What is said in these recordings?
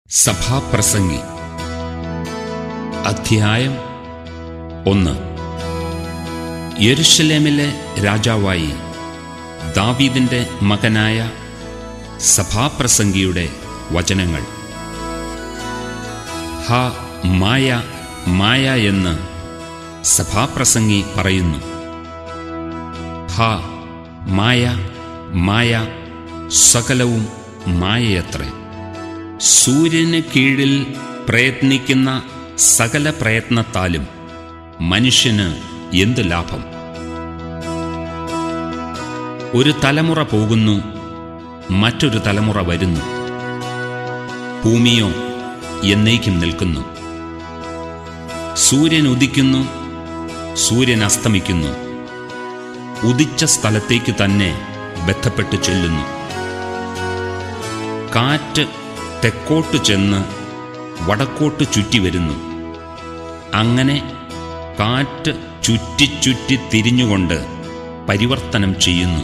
സഭാപ്രസംഗി അധ്യായം ഒന്ന് യെരുഷലേമിലെ രാജാവായി ദാവീദിന്റെ മകനായ സഭാപ്രസംഗിയുടെ വചനങ്ങൾ ഹ മായ മായ എന്ന് സഭാപ്രസംഗി പറയുന്നു ഹ മായ മായ സകലവും മായയത്രേ സൂര്യന് കീഴിൽ പ്രയത്നിക്കുന്ന സകല പ്രയത്നത്താലും മനുഷ്യന് എന്ത് ലാഭം ഒരു തലമുറ പോകുന്നു മറ്റൊരു തലമുറ വരുന്നു ഭൂമിയോ എന്നേക്കും നിൽക്കുന്നു സൂര്യൻ ഉദിക്കുന്നു സൂര്യൻ അസ്തമിക്കുന്നു ഉദിച്ച സ്ഥലത്തേക്ക് തന്നെ ബന്ധപ്പെട്ട് ചെല്ലുന്നു കാറ്റ് തെക്കോട്ട് ചെന്ന് വടക്കോട്ട് ചുറ്റി വരുന്നു അങ്ങനെ കാറ്റ് ചുറ്റി ചുറ്റി തിരിഞ്ഞുകൊണ്ട് പരിവർത്തനം ചെയ്യുന്നു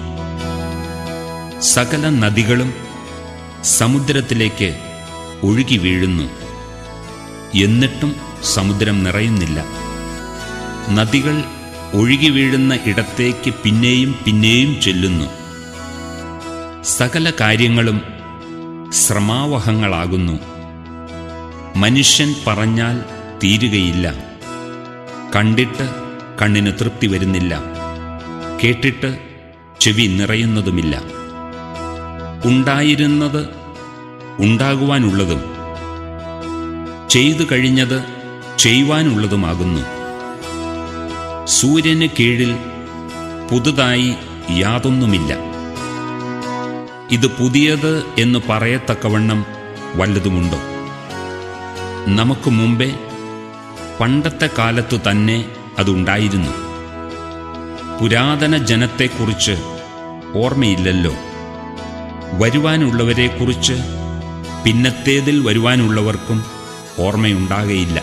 സകല നദികളും സമുദ്രത്തിലേക്ക് ഒഴുകി വീഴുന്നു എന്നിട്ടും സമുദ്രം നിറയുന്നില്ല നദികൾ ഒഴുകി വീഴുന്ന ഇടത്തേക്ക് പിന്നെയും പിന്നെയും ചെല്ലുന്നു സകല കാര്യങ്ങളും ശ്രമാവഹങ്ങളാകുന്നു മനുഷ്യൻ പറഞ്ഞാൽ തീരുകയില്ല കണ്ടിട്ട് കണ്ണിന് തൃപ്തി വരുന്നില്ല കേട്ടിട്ട് ചെവി നിറയുന്നതുമില്ല ഉണ്ടായിരുന്നത് ഉണ്ടാകുവാനുള്ളതും ചെയ്തു കഴിഞ്ഞത് ചെയ്യുവാനുള്ളതുമാകുന്നു സൂര്യന് കീഴിൽ പുതുതായി യാതൊന്നുമില്ല ഇത് പുതിയത് എന്ന് പറയത്തക്കവണ്ണം വല്ലതുമുണ്ടോ നമുക്ക് മുമ്പേ പണ്ടത്തെ കാലത്തു തന്നെ അതുണ്ടായിരുന്നു പുരാതന ജനത്തെക്കുറിച്ച് ഓർമ്മയില്ലല്ലോ വരുവാനുള്ളവരെക്കുറിച്ച് പിന്നത്തേതിൽ വരുവാനുള്ളവർക്കും ഓർമ്മയുണ്ടാകയില്ല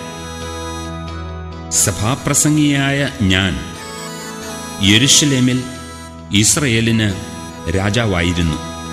സഭാപ്രസംഗിയായ ഞാൻ യെരുഷലേമിൽ ഇസ്രയേലിന് രാജാവായിരുന്നു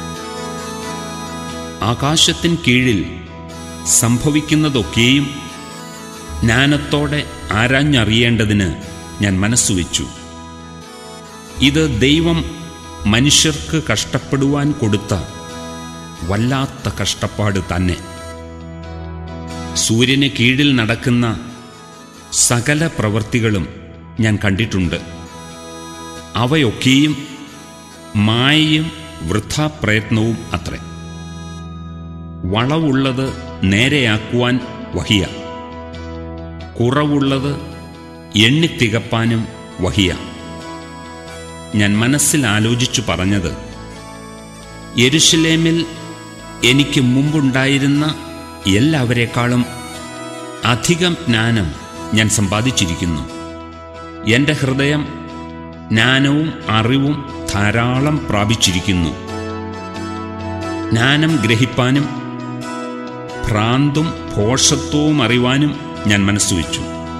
ആകാശത്തിൻ കീഴിൽ സംഭവിക്കുന്നതൊക്കെയും ജ്ഞാനത്തോടെ ആരാഞ്ഞറിയേണ്ടതിന് ഞാൻ മനസ്സുവെച്ചു ഇത് ദൈവം മനുഷ്യർക്ക് കഷ്ടപ്പെടുവാൻ കൊടുത്ത വല്ലാത്ത കഷ്ടപ്പാട് തന്നെ സൂര്യന് കീഴിൽ നടക്കുന്ന സകല പ്രവൃത്തികളും ഞാൻ കണ്ടിട്ടുണ്ട് അവയൊക്കെയും മായയും വൃഥാപ്രയത്നവും അത്രേ വളവുള്ളത് നേരെയാക്കുവാൻ വഹിയ കുറവുള്ളത് എണ്ണിത്തികപ്പാനും വഹിയ ഞാൻ മനസ്സിൽ ആലോചിച്ചു പറഞ്ഞത് യെരുഷലേമിൽ എനിക്ക് മുമ്പുണ്ടായിരുന്ന എല്ലാവരെക്കാളും അധികം ജ്ഞാനം ഞാൻ സമ്പാദിച്ചിരിക്കുന്നു എൻ്റെ ഹൃദയം ജ്ഞാനവും അറിവും ധാരാളം പ്രാപിച്ചിരിക്കുന്നു ജ്ഞാനം ഗ്രഹിപ്പാനും ഭ്രാന്തും ഭോഷത്വവും അറിവാനും ഞാൻ മനസ്സുവെച്ചു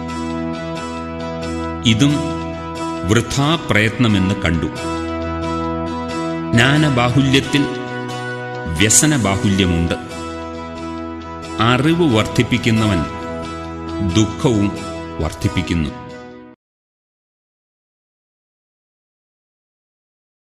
ഇതും വൃഥാ പ്രയത്നമെന്ന് കണ്ടു ജ്ഞാനബാഹുല്യത്തിൽ വ്യസനബാഹുല്യമുണ്ട് അറിവ് വർദ്ധിപ്പിക്കുന്നവൻ ദുഃഖവും വർദ്ധിപ്പിക്കുന്നു